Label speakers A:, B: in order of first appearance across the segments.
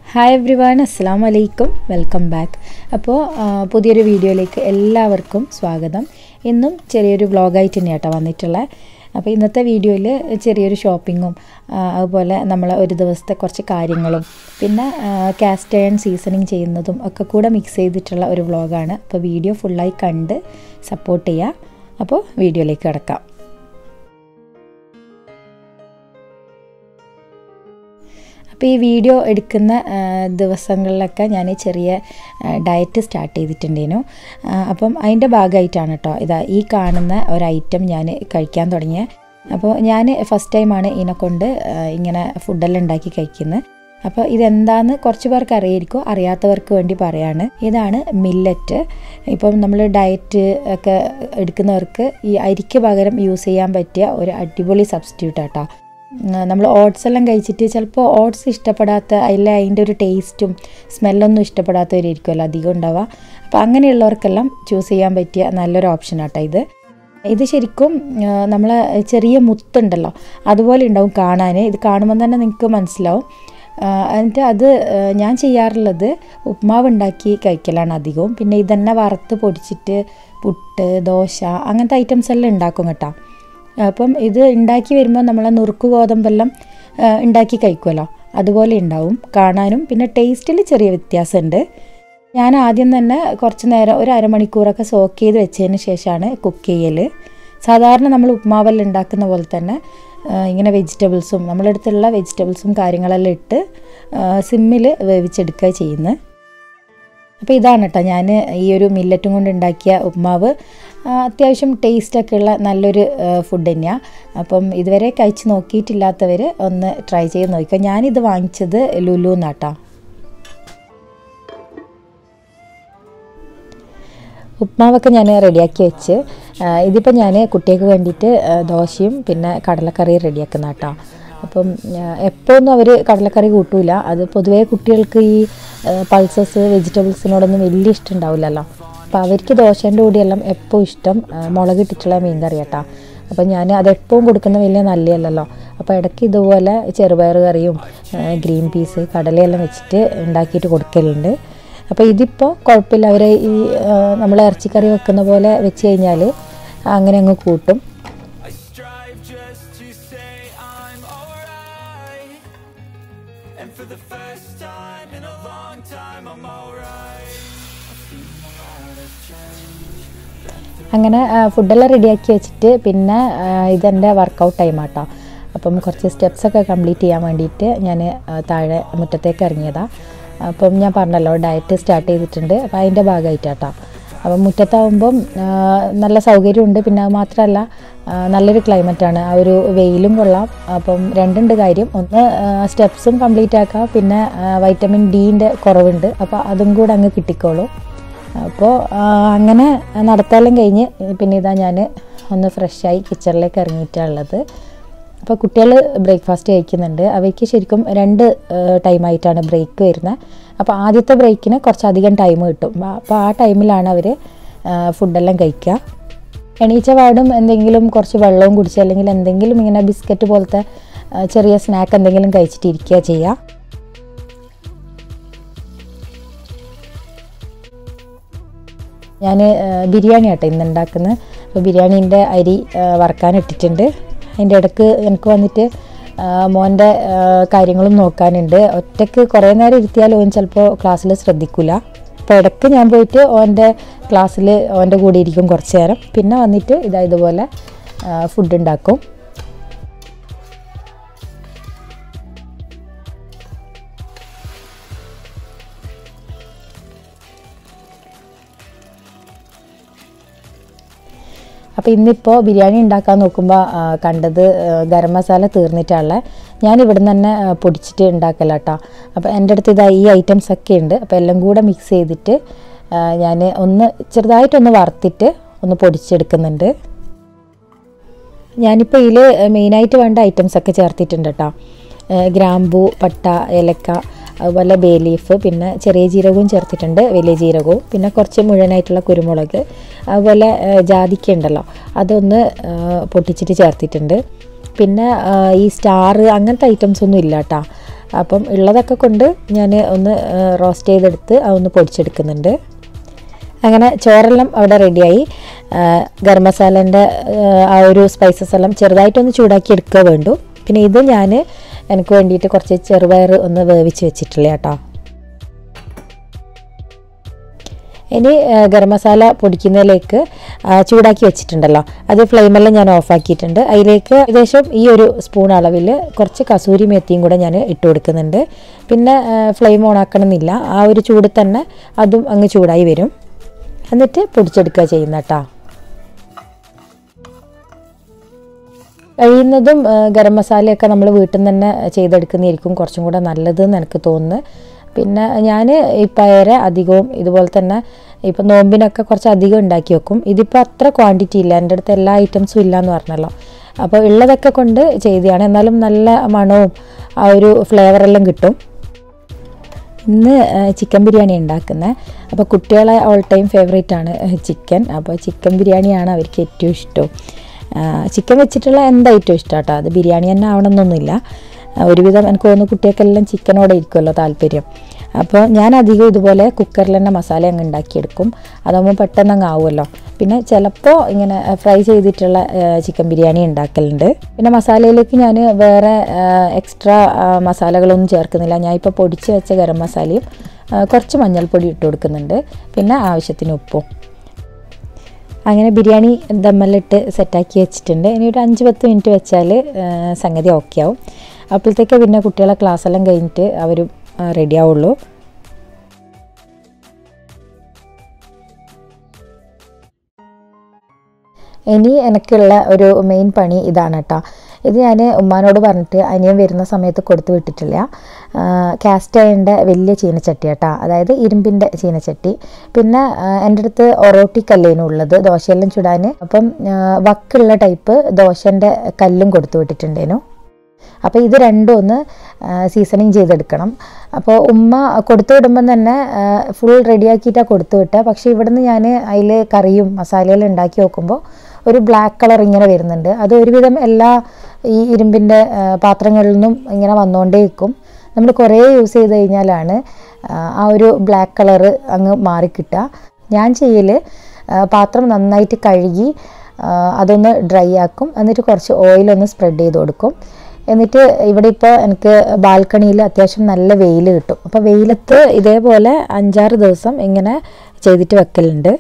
A: Hi every one അസ്സാം വലൈക്കും welcome back അപ്പോൾ പുതിയൊരു വീഡിയോയിലേക്ക് എല്ലാവർക്കും സ്വാഗതം ഇന്നും ചെറിയൊരു വ്ളോഗായിട്ട് തന്നെയാണ് കേട്ടോ വന്നിട്ടുള്ളത് അപ്പോൾ ഇന്നത്തെ വീഡിയോയിൽ ചെറിയൊരു ഷോപ്പിങ്ങും അതുപോലെ നമ്മൾ ഒരു ദിവസത്തെ കുറച്ച് കാര്യങ്ങളും പിന്നെ കാസ്റ്റ് അയൺ സീസണിങ് ചെയ്യുന്നതും ഒക്കെ കൂടെ മിക്സ് ചെയ്തിട്ടുള്ള ഒരു വ്ളോഗാണ് അപ്പോൾ വീഡിയോ ഫുള്ളായി കണ്ട് സപ്പോർട്ട് ചെയ്യുക അപ്പോൾ വീഡിയോയിലേക്ക് കിടക്കാം അപ്പോൾ ഈ വീഡിയോ എടുക്കുന്ന ദിവസങ്ങളിലൊക്കെ ഞാൻ ചെറിയ ഡയറ്റ് സ്റ്റാർട്ട് ചെയ്തിട്ടുണ്ടേനു അപ്പം അതിൻ്റെ ഭാഗമായിട്ടാണ് കേട്ടോ ഇതാ ഈ കാണുന്ന ഒരു ഐറ്റം ഞാൻ കഴിക്കാൻ തുടങ്ങിയത് അപ്പോൾ ഞാൻ ഫസ്റ്റ് ടൈമാണ് ഇതിനെ കൊണ്ട് ഇങ്ങനെ ഫുഡെല്ലാം ഉണ്ടാക്കി കഴിക്കുന്നത് അപ്പോൾ ഇതെന്താന്ന് കുറച്ച് പേർക്ക് അറിയായിരിക്കും അറിയാത്തവർക്ക് വേണ്ടി പറയാണ് ഇതാണ് മില്ലറ്റ് ഇപ്പം നമ്മൾ ഡയറ്റ് ഒക്കെ എടുക്കുന്നവർക്ക് ഈ അരിക്ക് പകരം യൂസ് ചെയ്യാൻ പറ്റിയ ഒരു അടിപൊളി സബ്സ്റ്റിറ്റ്യൂട്ട് ആട്ടോ നമ്മൾ ഓട്സ് എല്ലാം കഴിച്ചിട്ട് ചിലപ്പോൾ ഓട്സ് ഇഷ്ടപ്പെടാത്ത അതിലെ അതിൻ്റെ ഒരു ടേസ്റ്റും സ്മെല്ലൊന്നും ഇഷ്ടപ്പെടാത്തവരായിരിക്കുമല്ലോ അധികം ഉണ്ടാവുക അപ്പോൾ അങ്ങനെയുള്ളവർക്കെല്ലാം ചൂസ് ചെയ്യാൻ പറ്റിയ നല്ലൊരു ഓപ്ഷൻ ആട്ടോ ഇത് ഇത് ശരിക്കും നമ്മൾ ചെറിയ മുത്തുണ്ടല്ലോ അതുപോലെ ഉണ്ടാവും കാണാൻ ഇത് കാണുമ്പോൾ തന്നെ നിങ്ങൾക്ക് മനസ്സിലാവും എന്നിട്ട് അത് ഞാൻ ചെയ്യാറുള്ളത് ഉപ്മാവ് ഉണ്ടാക്കി കഴിക്കലാണ് അധികവും പിന്നെ ഇതന്നെ വറുത്ത് പൊടിച്ചിട്ട് പുട്ട് ദോശ അങ്ങനത്തെ ഐറ്റംസ് എല്ലാം ഉണ്ടാക്കും കേട്ടോ അപ്പം ഇത് ഉണ്ടാക്കി വരുമ്പോൾ നമ്മൾ നുറുക്ക് ഗോതമ്പെല്ലാം ഉണ്ടാക്കി കഴിക്കുമല്ലോ അതുപോലെ ഉണ്ടാവും കാണാനും പിന്നെ ടേസ്റ്റിൽ ചെറിയ വ്യത്യാസമുണ്ട് ഞാൻ ആദ്യം തന്നെ കുറച്ച് നേരം ഒരു അരമണിക്കൂറൊക്കെ സോക്ക് ചെയ്ത് വെച്ചതിന് ശേഷമാണ് കുക്ക് ചെയ്യൽ സാധാരണ നമ്മൾ ഉപ്മാവെല്ലാം ഉണ്ടാക്കുന്ന പോലെ തന്നെ ഇങ്ങനെ വെജിറ്റബിൾസും നമ്മുടെ അടുത്തുള്ള വെജിറ്റബിൾസും കാര്യങ്ങളെല്ലാം ഇട്ട് സിമ്മിൽ വേവിച്ചെടുക്കുക ചെയ്യുന്നത് അപ്പോൾ ഇതാണ് കേട്ടോ ഞാൻ ഈ ഒരു മില്ലറ്റും കൊണ്ട് ഉണ്ടാക്കിയ ഉപ്മാവ് അത്യാവശ്യം ടേസ്റ്റൊക്കെ ഉള്ള നല്ലൊരു ഫുഡ് തന്നെയാണ് അപ്പം ഇതുവരെ കഴിച്ച് നോക്കിയിട്ടില്ലാത്തവർ ഒന്ന് ട്രൈ ചെയ്ത് നോക്കുക ഞാനിത് വാങ്ങിച്ചത് ലുലു എന്നാട്ടോ ഉപ്മാവൊക്കെ ഞാൻ റെഡിയാക്കി വെച്ച് ഇതിപ്പോൾ ഞാൻ കുട്ടികൾക്ക് വേണ്ടിയിട്ട് ദോശയും പിന്നെ കടലക്കറിയും റെഡിയാക്കുന്ന കേട്ടോ അപ്പം എപ്പോഴൊന്നും അവർ കടലക്കറി കൂട്ടൂല അത് പൊതുവേ കുട്ടികൾക്ക് ഈ പൾസസ് വെജിറ്റബിൾസിനോടൊന്നും വലിയ ഇഷ്ടം ഉണ്ടാവില്ലല്ലോ അപ്പോൾ അവർക്ക് ദോശേൻ്റെ കൂടിയെല്ലാം എപ്പോൾ ഇഷ്ടം മുളകിട്ടിട്ടുള്ള മീൻ കറി കേട്ടോ അപ്പോൾ ഞാൻ അത് എപ്പോഴും കൊടുക്കുന്ന വലിയ നല്ലതല്ലല്ലോ അപ്പോൾ ഇടയ്ക്ക് ഇതുപോലെ ചെറുപയർ കറിയും ഗ്രീൻ പീസ് കടലയെല്ലാം വെച്ചിട്ട് ഉണ്ടാക്കിയിട്ട് കൊടുക്കലുണ്ട് അപ്പോൾ ഇതിപ്പോൾ കുഴപ്പമില്ല അവർ ഈ നമ്മൾ ഇറച്ചിക്കറി വെക്കുന്ന പോലെ വെച്ച് കഴിഞ്ഞാൽ അങ്ങനെ അങ്ങ് കൂട്ടും അങ്ങനെ ഫുഡെല്ലാം റെഡിയാക്കി വെച്ചിട്ട് പിന്നെ ഇതെൻ്റെ വർക്കൗട്ട് ടൈം ആട്ടോ അപ്പം കുറച്ച് സ്റ്റെപ്സൊക്കെ കംപ്ലീറ്റ് ചെയ്യാൻ വേണ്ടിയിട്ട് ഞാൻ താഴെ മുറ്റത്തേക്ക് ഇറങ്ങിയതാണ് അപ്പം ഞാൻ പറഞ്ഞല്ലോ ഡയറ്റ് സ്റ്റാർട്ട് ചെയ്തിട്ടുണ്ട് അപ്പോൾ അതിൻ്റെ ഭാഗമായിട്ടാട്ടോ അപ്പം മുറ്റത്താവുമ്പം നല്ല സൗകര്യമുണ്ട് പിന്നെ അത് മാത്രമല്ല നല്ലൊരു ക്ലൈമറ്റാണ് ആ ഒരു വെയിലും കൊള്ളാം അപ്പം രണ്ടുണ്ട് കാര്യം ഒന്ന് സ്റ്റെപ്സും കംപ്ലീറ്റ് ആക്കാം പിന്നെ വൈറ്റമിൻ ഡീൻ്റെ കുറവുണ്ട് അപ്പോൾ അതും കൂടെ അങ്ങ് കിട്ടിക്കോളും അപ്പോൾ അങ്ങനെ നടത്താലും കഴിഞ്ഞ് പിന്നെ ഇതാ ഞാൻ ഒന്ന് ഫ്രഷായി കിച്ചണിലേക്ക് ഇറങ്ങിയിട്ടുള്ളത് അപ്പോൾ കുട്ടികൾ ബ്രേക്ക്ഫാസ്റ്റ് കഴിക്കുന്നുണ്ട് അവയ്ക്ക് ശരിക്കും രണ്ട് ടൈമായിട്ടാണ് ബ്രേക്ക് വരുന്നത് അപ്പോൾ ആദ്യത്തെ ബ്രേക്കിന് കുറച്ചധികം ടൈം കിട്ടും അപ്പോൾ ആ ടൈമിലാണ് അവർ ഫുഡെല്ലാം കഴിക്കുക എണീച്ച പാടും എന്തെങ്കിലും കുറച്ച് വെള്ളവും കുടിച്ച് അല്ലെങ്കിൽ എന്തെങ്കിലും ഇങ്ങനെ ബിസ്ക്കറ്റ് പോലത്തെ ചെറിയ സ്നാക്ക് എന്തെങ്കിലും കഴിച്ചിട്ട് ഇരിക്കുക ചെയ്യുക ഞാൻ ബിരിയാണി ആട്ടോ ഇന്ന് ഉണ്ടാക്കുന്നത് അപ്പോൾ ബിരിയാണീൻ്റെ അരി വറക്കാൻ ഇട്ടിട്ടുണ്ട് അതിൻ്റെ ഇടയ്ക്ക് എനിക്ക് വന്നിട്ട് മോൻ്റെ കാര്യങ്ങളും നോക്കാനുണ്ട് ഒറ്റയ്ക്ക് കുറേ നേരം ഇരുത്തിയാൽ ഓൻ ചിലപ്പോൾ ക്ലാസ്സിൽ ശ്രദ്ധിക്കില്ല അപ്പോൾ ഇടയ്ക്ക് ഞാൻ പോയിട്ട് ഓൻ്റെ ക്ലാസ്സിൽ ഓൻ്റെ കൂടെ ഇരിക്കും കുറച്ച് നേരം പിന്നെ വന്നിട്ട് ഇതാ ഇതുപോലെ ഫുഡ് ഉണ്ടാക്കും അപ്പോൾ ഇന്നിപ്പോൾ ബിരിയാണി ഉണ്ടാക്കാൻ നോക്കുമ്പോൾ കണ്ടത് ഗരം മസാല തീർന്നിട്ടുള്ള ഞാൻ ഇവിടെ നിന്ന് തന്നെ പൊടിച്ചിട്ട് ഉണ്ടാക്കല കേട്ടോ അപ്പോൾ എൻ്റെ അടുത്ത് ഇതാ ഈ ഐറ്റംസ് ഒക്കെ ഉണ്ട് അപ്പോൾ എല്ലാം കൂടെ മിക്സ് ചെയ്തിട്ട് ഞാൻ ഒന്ന് ചെറുതായിട്ടൊന്ന് വറുത്തിട്ട് ഒന്ന് പൊടിച്ചെടുക്കുന്നുണ്ട് ഞാനിപ്പോൾ ഇതിൽ മെയിനായിട്ട് വേണ്ട ഐറ്റംസ് ഒക്കെ ചേർത്തിട്ടുണ്ട് കേട്ടോ ഗ്രാമ്പൂ പട്ട ഏലക്ക അതുപോലെ ബേ ലീഫ് പിന്നെ ചെറിയ ജീരകവും ചേർത്തിട്ടുണ്ട് വലിയ ജീരകവും പിന്നെ കുറച്ച് മുഴുവനായിട്ടുള്ള കുരുമുളക് അതുപോലെ ജാതിക്ക ഉണ്ടല്ലോ അതൊന്ന് പൊട്ടിച്ചിട്ട് ചേർത്തിട്ടുണ്ട് പിന്നെ ഈ സ്റ്റാർ അങ്ങനത്തെ ഐറ്റംസ് ഒന്നും ഇല്ല കേട്ടോ അപ്പം ഉള്ളതൊക്കെ കൊണ്ട് ഞാൻ ഒന്ന് റോസ്റ്റ് ചെയ്തെടുത്ത് അതൊന്ന് പൊടിച്ചെടുക്കുന്നുണ്ട് അങ്ങനെ ചോറെല്ലാം അവിടെ റെഡിയായി ഗരം മസാലേൻ്റെ ആ ഒരു സ്പൈസസ് എല്ലാം ചെറുതായിട്ടൊന്ന് ചൂടാക്കി എടുക്കുക വേണ്ടു പിന്നെ ഇത് ഞാൻ എനിക്ക് വേണ്ടിയിട്ട് കുറച്ച് ചെറുപയർ ഒന്ന് വേവിച്ച് വെച്ചിട്ടില്ല കേട്ടോ ഇനി ആ, ഗരം മസാല പൊടിക്കുന്നതിലേക്ക് ആ, ചൂടാക്കി വെച്ചിട്ടുണ്ടല്ലോ അത് ഫ്ലെയിമെല്ലാം ഞാൻ ഓഫാക്കിയിട്ടുണ്ട് അതിലേക്ക് ഏകദേശം ഈ ഒരു സ്പൂൺ അളവിൽ കുറച്ച് കസൂരി മെത്തിയും കൂടെ ഞാൻ ഇട്ട് കൊടുക്കുന്നുണ്ട് പിന്നെ ഫ്ലെയിം ഓൺ ആക്കണമെന്നില്ല ആ ഒരു ചൂട് തന്നെ അതും അങ്ങ് ചൂടായി വരും എന്നിട്ട് പൊടിച്ചെടുക്കുക ചെയ്യുന്ന കേട്ടോ കഴിയുന്നതും ആ, ഗരം മസാലയൊക്കെ നമ്മൾ വീട്ടിൽ നിന്ന് തന്നെ ചെയ്തെടുക്കുന്നതായിരിക്കും കുറച്ചും കൂടെ നല്ലതെന്ന് എനിക്ക് തോന്നുന്നു പിന്നെ ഞാൻ ഈ പയറ് അധികവും ഇതുപോലെ തന്നെ ഇപ്പം നോമ്പിനൊക്കെ കുറച്ച് അധികം ഉണ്ടാക്കി വെക്കും ഇതിപ്പോൾ അത്ര ക്വാണ്ടിറ്റി ഇല്ല എൻ്റെ അടുത്ത് എല്ലാ ഐറ്റംസും ഇല്ല എന്ന് പറഞ്ഞല്ലോ അപ്പോൾ ഉള്ളതൊക്കെ കൊണ്ട് ചെയ്തതാണ് എന്നാലും നല്ല മണവും ആ ഒരു ഫ്ലേവറെല്ലാം കിട്ടും ഇന്ന് ചിക്കൻ ബിരിയാണി ഉണ്ടാക്കുന്നത് അപ്പോൾ കുട്ടികളെ ഓൾ ടൈം ഫേവറേറ്റ് ആണ് ചിക്കൻ അപ്പോൾ ചിക്കൻ ബിരിയാണിയാണ് അവർക്ക് ഏറ്റവും ഇഷ്ടം ചിക്കൻ വെച്ചിട്ടുള്ള എന്ത് ഐറ്റം ഇഷ്ടം കേട്ടോ അത് ബിരിയാണി തന്നെ ആവണമെന്നൊന്നുമില്ല ആ, ഒരുവിധം എനിക്ക് തോന്നുന്നു കുട്ടികൾക്കെല്ലാം ചിക്കനോടെ ഇരിക്കുമല്ലോ താല്പര്യം അപ്പോൾ ഞാൻ അധികം ഇതുപോലെ കുക്കറിൽ തന്നെ മസാല അങ്ങ് ഉണ്ടാക്കിയെടുക്കും അതാകുമ്പോൾ പെട്ടെന്ന് അങ്ങ് ആവുമല്ലോ പിന്നെ ചിലപ്പോൾ ഇങ്ങനെ ഫ്രൈ ചെയ്തിട്ടുള്ള ചിക്കൻ ബിരിയാണി ഉണ്ടാക്കലുണ്ട് പിന്നെ മസാലയിലേക്ക് ഞാൻ വേറെ എക്സ്ട്രാ മസാലകളൊന്നും ചേർക്കുന്നില്ല ഞാൻ ഇപ്പോൾ പൊടിച്ച് വെച്ച ഗരം മസാലയും ആ, കുറച്ച് മഞ്ഞൾപ്പൊടി ഇട്ട് കൊടുക്കുന്നുണ്ട് പിന്നെ ആവശ്യത്തിന് ഉപ്പും അങ്ങനെ ബിരിയാണി ദമ്മെല്ലിട്ട് സെറ്റാക്കി വെച്ചിട്ടുണ്ട് ഇനി ഒരു അഞ്ച് പത്ത് മിനിറ്റ് വെച്ചാൽ ആ, സംഗതി ഓക്കെ ആവും അപ്പോഴത്തേക്ക് പിന്നെ കുട്ടികളെ ക്ലാസ് എല്ലാം കഴിഞ്ഞിട്ട് അവർ റെഡി ആവുള്ളൂ ഇനി എനിക്കുള്ള ഒരു മെയിൻ പണി ഇതാണ് കേട്ടോ ഇത് ഞാൻ ഉമ്മാനോട് പറഞ്ഞിട്ട് അനിയൻ വരുന്ന സമയത്ത് കൊടുത്തു വിട്ടിട്ടില്ല കാസ്റ്റ് അയണിൻ്റെ വലിയ ചീനച്ചട്ടി കേട്ടോ അതായത് ഇരുമ്പിൻ്റെ ചീനച്ചട്ടി പിന്നെ ആ, എൻ്റെ അടുത്ത് ഒറോട്ടി കല്ലേനും ഉള്ളത് ദോശയെല്ലാം ചുടാൻ അപ്പം ആ, വക്കുള്ള ടൈപ്പ് ദോശൻ്റെ കല്ലും കൊടുത്തു വിട്ടിട്ടുണ്ടേനു അപ്പോൾ ഇത് രണ്ടും ഒന്ന് സീസണിങ് ചെയ്തെടുക്കണം അപ്പോൾ ഉമ്മ കൊടുത്തു വിടുമ്പം തന്നെ ഫുൾ റെഡിയാക്കിയിട്ടാണ് കൊടുത്തു വിട്ടത് പക്ഷേ ഇവിടുന്ന് ഞാൻ അതിൽ കറിയും മസാലയെല്ലാം ഉണ്ടാക്കി നോക്കുമ്പോൾ ഒരു ബ്ലാക്ക് കളർ ഇങ്ങനെ വരുന്നുണ്ട് അത് ഒരുവിധം എല്ലാ ഈ ഇരുമ്പിൻ്റെ പാത്രങ്ങളിൽ നിന്നും ഇങ്ങനെ വന്നുകൊണ്ടേ ഇരിക്കും നമ്മൾ കുറേ യൂസ് ചെയ്ത് കഴിഞ്ഞാലാണ് ആ, ആ ഒരു ബ്ലാക്ക് കളറ് അങ്ങ് മാറിക്കിട്ടുക ഞാൻ ചെയ്യൽ പാത്രം നന്നായിട്ട് കഴുകി ആ, അതൊന്ന് ഡ്രൈ ആക്കും എന്നിട്ട് കുറച്ച് ഓയിലൊന്ന് സ്പ്രെഡ് ചെയ്ത് കൊടുക്കും എന്നിട്ട് ഇവിടെ ഇപ്പോൾ എനിക്ക് ബാൽക്കണിയിൽ അത്യാവശ്യം നല്ല വെയിൽ കിട്ടും അപ്പോൾ വെയിലത്ത് ഇതേപോലെ അഞ്ചാറ് ദിവസം ഇങ്ങനെ ചെയ്തിട്ട് വെക്കലുണ്ട്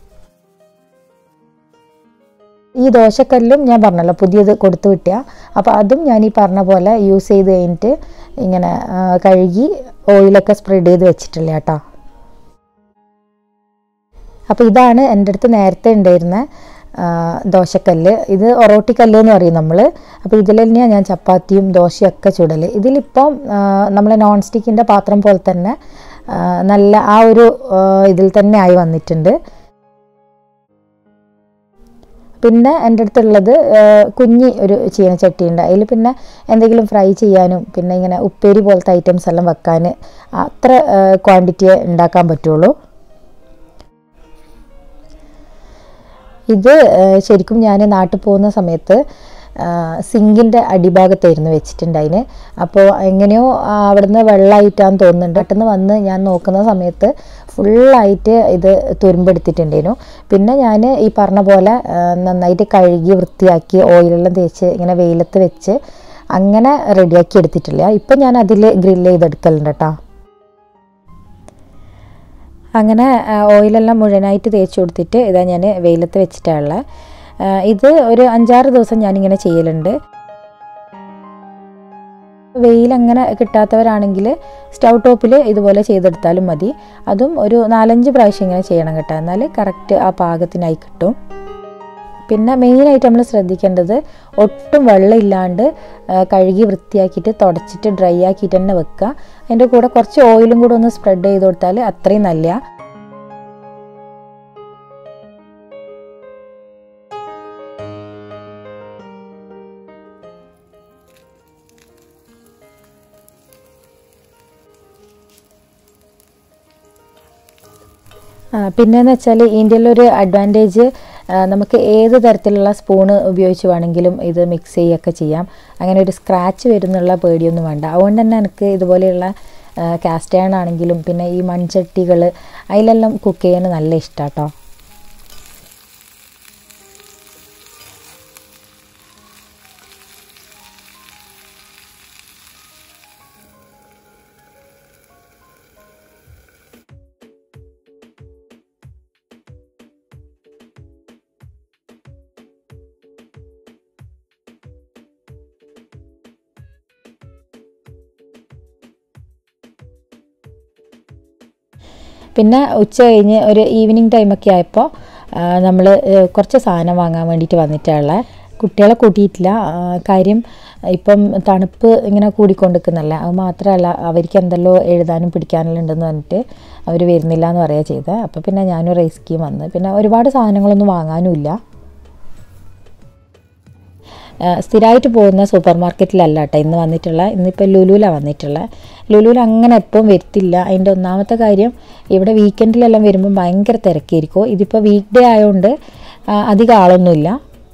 A: ഈ ദോശക്കല്ലും ഞാൻ പറഞ്ഞല്ലോ പുതിയത് കൊടുത്തു വിട്ടിയ അപ്പോൾ അതും ഞാൻ ഈ പറഞ്ഞ പോലെ യൂസ് ചെയ്ത് കഴിഞ്ഞിട്ട് ഇങ്ങനെ ആ, കഴുകി ഓയിലൊക്കെ സ്പ്രെഡ് ചെയ്ത് വെച്ചിട്ടില്ല കേട്ടോ അപ്പോൾ ഇതാണ് എൻ്റെ അടുത്ത് നേരത്തെ ഉണ്ടായിരുന്ന ആ, ദോശക്കല്ല് ഇത് ഒറോട്ടിക്കല്ല് എന്ന് പറയും നമ്മൾ അപ്പോൾ ഇതിൽ തന്നെയാണ് ഞാൻ ചപ്പാത്തിയും ദോശയൊക്കെ ചുടൽ ഇതിലിപ്പം ആ, നമ്മളെ നോൺ സ്റ്റിക്കിൻ്റെ പാത്രം പോലെ തന്നെ ആ, നല്ല ആ ഒരു ആ, ഇതിൽ തന്നെ ആയി വന്നിട്ടുണ്ട് പിന്നെ എൻ്റെ അടുത്തുള്ളത് ആ, കുഞ്ഞി ഒരു ചീനച്ചട്ടി ഉണ്ട് അതിൽ പിന്നെ എന്തെങ്കിലും ഫ്രൈ ചെയ്യാനും പിന്നെ ഇങ്ങനെ ഉപ്പേരി പോലത്തെ ഐറ്റംസ് എല്ലാം വെക്കാൻ അത്ര ക്വാണ്ടിറ്റി ഉണ്ടാക്കാൻ പറ്റുള്ളൂ ഇത് ആ, ശരിക്കും ഞാൻ നാട്ടിൽ പോകുന്ന സമയത്ത് സിങ്കിൻ്റെ അടിഭാഗത്തായിരുന്നു വെച്ചിട്ടുണ്ടായിന് അപ്പോൾ എങ്ങനെയോ ആ, അവിടുന്ന് വെള്ളമായിട്ടാന്ന് തോന്നുന്നുണ്ട് പെട്ടെന്ന് വന്ന് ഞാൻ നോക്കുന്ന സമയത്ത് ഫുള്ളായിട്ട് ഇത് തുരുമ്പെടുത്തിട്ടുണ്ടായിരുന്നു പിന്നെ ഞാൻ ഈ പറഞ്ഞ പോലെ ആ, നന്നായിട്ട് കഴുകി വൃത്തിയാക്കി ഓയിലെല്ലാം തേച്ച് ഇങ്ങനെ വെയിലത്ത് വെച്ച് അങ്ങനെ റെഡിയാക്കി എടുത്തിട്ടില്ല ഇപ്പം ഞാൻ അതിൽ ഗ്രില്ല് ചെയ്തെടുക്കലുണ്ട് കേട്ടോ അങ്ങനെ ആ, ഓയിലെല്ലാം മുഴുവനായിട്ട് തേച്ച് കൊടുത്തിട്ട് ഇതാ ഞാൻ വെയിലത്ത് വെച്ചിട്ടുള്ള ഇത് ഒരു അഞ്ചാറ് ദിവസം ഞാനിങ്ങനെ ചെയ്യലുണ്ട് വെയിൽ അങ്ങനെ കിട്ടാത്തവരാണെങ്കിൽ സ്റ്റൗ ടോപ്പിൽ ഇതുപോലെ ചെയ്തെടുത്താലും മതി അതും ഒരു നാലഞ്ച് പ്രാവശ്യം ഇങ്ങനെ ചെയ്യണം കേട്ടോ എന്നാൽ കറക്റ്റ് ആ പാകത്തിനായി കിട്ടും പിന്നെ മെയിനായിട്ട് നമ്മൾ ശ്രദ്ധിക്കേണ്ടത് ഒട്ടും വെള്ളമില്ലാണ്ട് ആ, കഴുകി വൃത്തിയാക്കിയിട്ട് തുടച്ചിട്ട് ഡ്രൈ ആക്കിയിട്ട് തന്നെ വെക്കുക അതിൻ്റെ കൂടെ കുറച്ച് ഓയിലും കൂടെ ഒന്ന് സ്പ്രെഡ് ചെയ്ത് കൊടുത്താൽ അത്രയും നല്ല പിന്നെന്ന് വെച്ചാൽ ഇതിൻ്റെ ഒരു അഡ്വാൻറ്റേജ് ആ, നമുക്ക് ഏത് തരത്തിലുള്ള സ്പൂണ് ഉപയോഗിച്ച് വേണമെങ്കിലും ഇത് മിക്സ് ചെയ്യുകയൊക്കെ ചെയ്യാം അങ്ങനെ ഒരു സ്ക്രാച്ച് വരുന്നുള്ള പേടിയൊന്നും വേണ്ട അതുകൊണ്ട് തന്നെ എനിക്ക് ഇതുപോലെയുള്ള കാസ്റ്റ് അയൺ ആണെങ്കിലും പിന്നെ ഈ മൺചട്ടികൾ അതിലെല്ലാം കുക്ക് ചെയ്യാൻ നല്ല ഇഷ്ടമാട്ടോ പിന്നെ ഉച്ച കഴിഞ്ഞ് ഒരു ഈവനിങ് ടൈമൊക്കെ ആയപ്പോൾ നമ്മൾ കുറച്ച് സാധനം വാങ്ങാൻ വേണ്ടിയിട്ട് വന്നിട്ടുള്ള കുട്ടികളെ കൂട്ടിയിട്ടില്ല ആ, കാര്യം ഇപ്പം തണുപ്പ് ഇങ്ങനെ കൂടിക്കൊണ്ടിരിക്കുന്നല്ലേ അത് മാത്രമല്ല അവർക്ക് എന്തെല്ലോ എഴുതാനും പിടിക്കാനെല്ലാം ഉണ്ടെന്ന് പറഞ്ഞിട്ട് അവർ വരുന്നില്ല എന്ന് പറയുക ചെയ്തത് അപ്പോൾ പിന്നെ ഞാനും റൈസ്ക്കിയും വന്ന് പിന്നെ ഒരുപാട് സാധനങ്ങളൊന്നും വാങ്ങാനുമില്ല സ്ഥിരമായിട്ട് പോകുന്ന സൂപ്പർ മാർക്കറ്റിലല്ല കേട്ടോ ഇന്ന് വന്നിട്ടുള്ള ഇന്നിപ്പോൾ ലുലുലാണ് വന്നിട്ടുള്ളത് ലുലുവിൽ അങ്ങനെ എപ്പം വരത്തില്ല അതിൻ്റെ ഒന്നാമത്തെ കാര്യം ഇവിടെ വീക്കെൻഡിലെല്ലാം വരുമ്പോൾ ഭയങ്കര തിരക്കായിരിക്കും ഇതിപ്പോൾ വീക്ക് ഡേ ആയതുകൊണ്ട് ആ, അധികം ആളൊന്നുമില്ല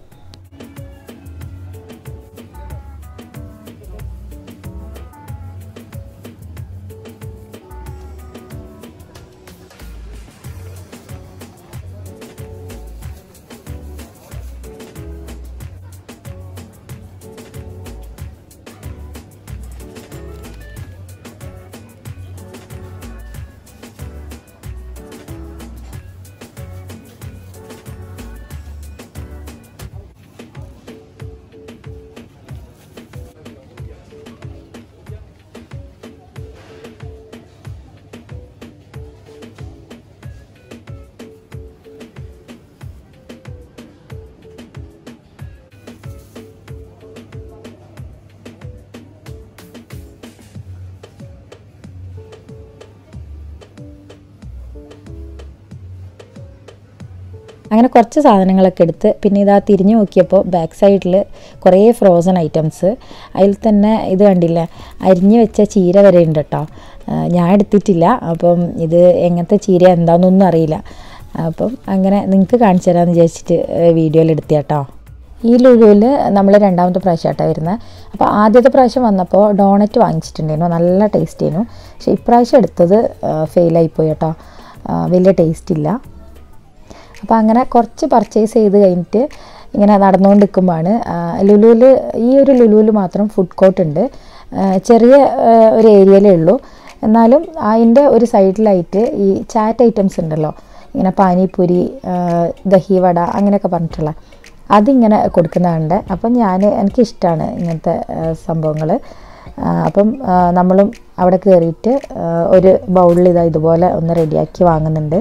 A: അങ്ങനെ കുറച്ച് സാധനങ്ങളൊക്കെ എടുത്ത് പിന്നെ ഇതാ തിരിഞ്ഞു നോക്കിയപ്പോൾ ബാക്ക് സൈഡിൽ കുറേ ഫ്രോസൺ ഐറ്റംസ് അതിൽ തന്നെ ഇത് കണ്ടില്ലേ അരിഞ്ഞു വെച്ച ചീര വരെ ഉണ്ട് കേട്ടോ ആ, ഞാൻ എടുത്തിട്ടില്ല അപ്പം ഇത് എങ്ങനത്തെ ചീര എന്താണെന്നൊന്നും അറിയില്ല അപ്പം അങ്ങനെ നിങ്ങൾക്ക് കാണിച്ചു തരാമെന്ന് വിചാരിച്ചിട്ട് വീഡിയോയിൽ എടുത്തി കേട്ടോ ഈ ലുലുവിൽ നമ്മൾ രണ്ടാമത്തെ പ്രാവശ്യം ആട്ടോ വരുന്നത് അപ്പോൾ ആദ്യത്തെ പ്രാവശ്യം വന്നപ്പോൾ ഡോണറ്റ് വാങ്ങിച്ചിട്ടുണ്ടായിരുന്നു നല്ല ടേസ്റ്റ് ആയിരുന്നു പക്ഷേ ഇപ്രാവശ്യം എടുത്തത് ഫെയിലായിപ്പോയി കേട്ടോ ആ, വലിയ ടേസ്റ്റ് ഇല്ല അപ്പോൾ അങ്ങനെ കുറച്ച് പർച്ചേസ് ചെയ്ത് കഴിഞ്ഞിട്ട് ഇങ്ങനെ നടന്നുകൊണ്ട് നിൽക്കുമ്പോഴാണ് ലുലുവിൽ ഈ ഒരു ലുലുവിൽ മാത്രം ഫുഡ് കോർട്ട് ഉണ്ട് ആ, ചെറിയ ആ, ഒരു ഏരിയയിലേ ഉള്ളൂ എന്നാലും അതിൻ്റെ ഒരു സൈഡിലായിട്ട് ഈ ചാറ്റ് ഐറ്റംസ് ഉണ്ടല്ലോ ഇങ്ങനെ പാനിപൂരി ആ, ദഹിവട അങ്ങനെയൊക്കെ പറഞ്ഞിട്ടുള്ള അതിങ്ങനെ കൊടുക്കുന്നതുണ്ട് അപ്പം ഞാൻ എനിക്കിഷ്ടമാണ് ഇങ്ങനത്തെ സംഭവങ്ങൾ അപ്പം ആ, നമ്മളും അവിടെ കയറിയിട്ട് ആ, ഒരു ബൗളിൽ ഇതാ ഇതുപോലെ ഒന്ന് റെഡിയാക്കി വാങ്ങുന്നുണ്ട്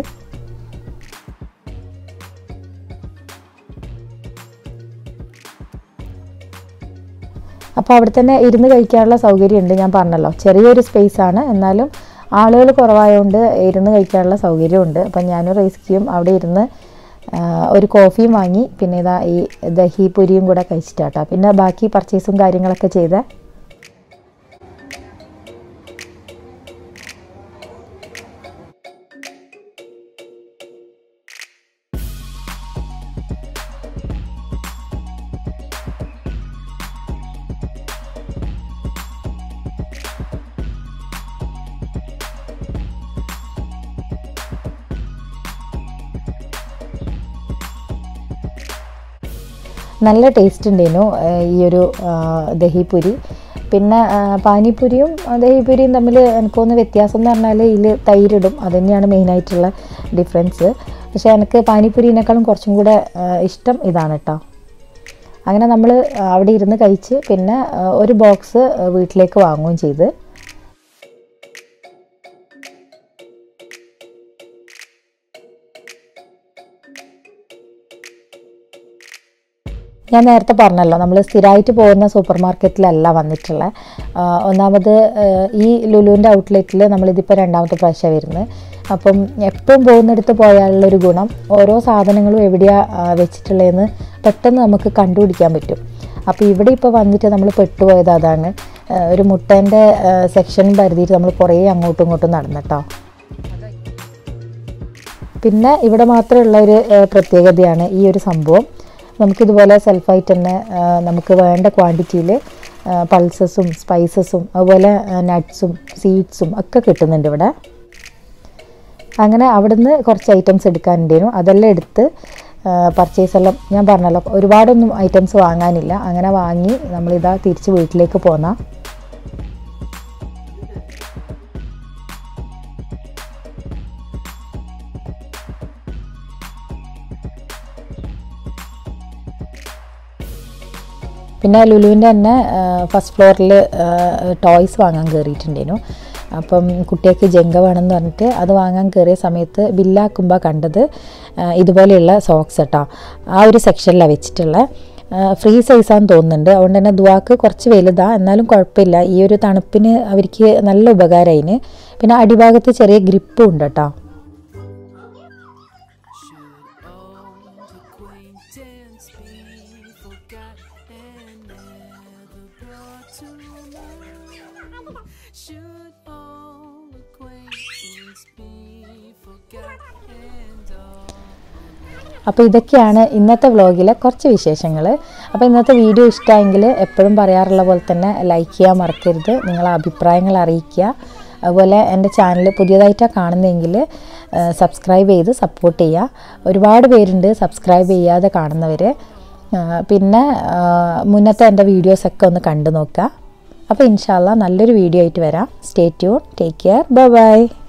A: അപ്പോൾ അവിടെ തന്നെ ഇരുന്ന് കഴിക്കാനുള്ള സൗകര്യമുണ്ട് ഞാൻ പറഞ്ഞല്ലോ ചെറിയൊരു സ്പേസ് ആണ് എന്നാലും ആളുകൾ കുറവായതുകൊണ്ട് ഇരുന്ന് കഴിക്കാനുള്ള സൗകര്യമുണ്ട് അപ്പം ഞാനും റൈസ്ക്കിയും അവിടെ ഇരുന്ന് ആ, ഒരു കോഫിയും വാങ്ങി പിന്നെ ഇതാ ഈ ദഹി പൊരിയും കൂടെ കഴിച്ചിട്ടാട്ടോ പിന്നെ ബാക്കി പർച്ചേസും കാര്യങ്ങളൊക്കെ ചെയ്ത് നല്ല ടേസ്റ്റ് ഉണ്ടായിരുന്നു ഏഹ് ഈ ഒരു ആഹ് ദഹിപുരി പിന്നെ ആഹ് പാനിപൂരിയും ആഹ് ദഹിപൂരിയും തമ്മിൽ എനിക്കൊന്ന് വ്യത്യാസം എന്ന് പറഞ്ഞാൽ ഇതിൽ തൈരിടും അത് തന്നെയാണ് മെയിനായിട്ടുള്ള ഡിഫറൻസ് പക്ഷേ എനിക്ക് പാനിപൂരിനേക്കാളും കുറച്ചും കൂടെ ആഹ് ഇഷ്ടം ഇതാണ് കേട്ടോ അങ്ങനെ നമ്മൾ അവിടെ ഇരുന്ന് കഴിച്ച് പിന്നെ ആഹ് ഒരു ബോക്സ് വീട്ടിലേക്ക് വാങ്ങുകയും ചെയ്ത് ഞാൻ നേരത്തെ പറഞ്ഞല്ലോ നമ്മൾ സ്ഥിരമായിട്ട് പോകുന്ന സൂപ്പർ മാർക്കറ്റിലല്ല വന്നിട്ടുള്ളത് ആഹ് ഒന്നാമത് ആഹ് ഈ ലുലുവിൻ്റെ ഔട്ട്ലെറ്റിൽ നമ്മളിതിപ്പോൾ രണ്ടാമത്തെ പ്രാവശ്യം വരുന്നത് അപ്പം എപ്പം പോകുന്നിടത്ത് പോയാലുള്ളൊരു ഗുണം ഓരോ സാധനങ്ങളും എവിടെയാണ് വെച്ചിട്ടുള്ളതെന്ന് പെട്ടെന്ന് നമുക്ക് കണ്ടുപിടിക്കാൻ പറ്റും അപ്പോൾ ഇവിടെ ഇപ്പോൾ വന്നിട്ട് നമ്മൾ പെട്ടുപോയത് അതാണ് ആഹ് ഒരു മുട്ടേൻ്റെ സെക്ഷൻ പരിധിയിട്ട് നമ്മൾ കുറേ അങ്ങോട്ടും ഇങ്ങോട്ടും നടന്നിട്ടോ പിന്നെ ഇവിടെ മാത്രമുള്ള ഒരു ഏഹ്, പ്രത്യേകതയാണ് ഈ ഒരു സംഭവം നമുക്കിതുപോലെ സെൽഫായിട്ട് തന്നെ ആ, നമുക്ക് വേണ്ട ക്വാണ്ടിറ്റിയിൽ പൾസസും സ്പൈസസും അതുപോലെ നട്ട്സും സീഡ്സും ഒക്കെ കിട്ടുന്നുണ്ട് ഇവിടെ അങ്ങനെ അവിടുന്ന് കുറച്ച് ഐറ്റംസ് എടുക്കാനുണ്ടായിരുന്നു അതെല്ലാം എടുത്ത് പർച്ചേസ് എല്ലാം ഞാൻ പറഞ്ഞല്ലോ ഒരുപാടൊന്നും ഐറ്റംസ് വാങ്ങാനില്ല അങ്ങനെ വാങ്ങി നമ്മളിതാ തിരിച്ച് വീട്ടിലേക്ക് പോന്നാ പിന്നെ ലുലുവിൻ്റെ തന്നെ ഫസ്റ്റ് ഫ്ലോറിൽ ടോയ്സ് വാങ്ങാൻ കയറിയിട്ടുണ്ടായിരുന്നു അപ്പം കുട്ടികൾക്ക് ജങ്ക വേണമെന്ന് പറഞ്ഞിട്ട് അത് വാങ്ങാൻ കയറിയ സമയത്ത് ബില്ലാക്കുമ്പോൾ കണ്ടത് ആ, ഇതുപോലെയുള്ള സോക്സ് കേട്ടോ ആ ഒരു സെക്ഷനിലാണ് വെച്ചിട്ടുള്ള ഫ്രീ സൈസാന്ന് തോന്നുന്നുണ്ട് അതുകൊണ്ട് തന്നെ ദുവാക്ക് കുറച്ച് വലുതാണ് എന്നാലും കുഴപ്പമില്ല ഈ ഒരു തണുപ്പിന് അവർക്ക് നല്ല ഉപകാരമായിന് പിന്നെ അടിഭാഗത്ത് ചെറിയ ഗ്രിപ്പും ഉണ്ട് കേട്ടോ
B: Should old acquaintance be forgot and all?
A: അപ്പോൾ ഇതൊക്കെയാണ് ഇന്നത്തെ വ്ളോഗിലെ കുറച്ച് വിശേഷങ്ങൾ അപ്പോൾ ഇന്നത്തെ വീഡിയോ ഇഷ്ടമായെങ്കിൽ എപ്പോഴും പറയാറുള്ള പോലെ തന്നെ ലൈക്ക് ചെയ്യാൻ മറക്കരുത് നിങ്ങളെ അഭിപ്രായങ്ങൾ അറിയിക്കുക അതുപോലെ എൻ്റെ ചാനൽ പുതിയതായിട്ടാണ് കാണുന്നതെങ്കിൽ സബ്സ്ക്രൈബ് ചെയ്ത് സപ്പോർട്ട് ചെയ്യുക ഒരുപാട് പേരുണ്ട് സബ്സ്ക്രൈബ് ചെയ്യാതെ കാണുന്നവർ പിന്നെ ആ, മുന്നത്തെ എൻ്റെ വീഡിയോസൊക്കെ ഒന്ന് കണ്ടു നോക്കുക അപ്പോൾ ഇൻഷാല്ല നല്ലൊരു വീഡിയോ ആയിട്ട് വരാം stay tune take care bye by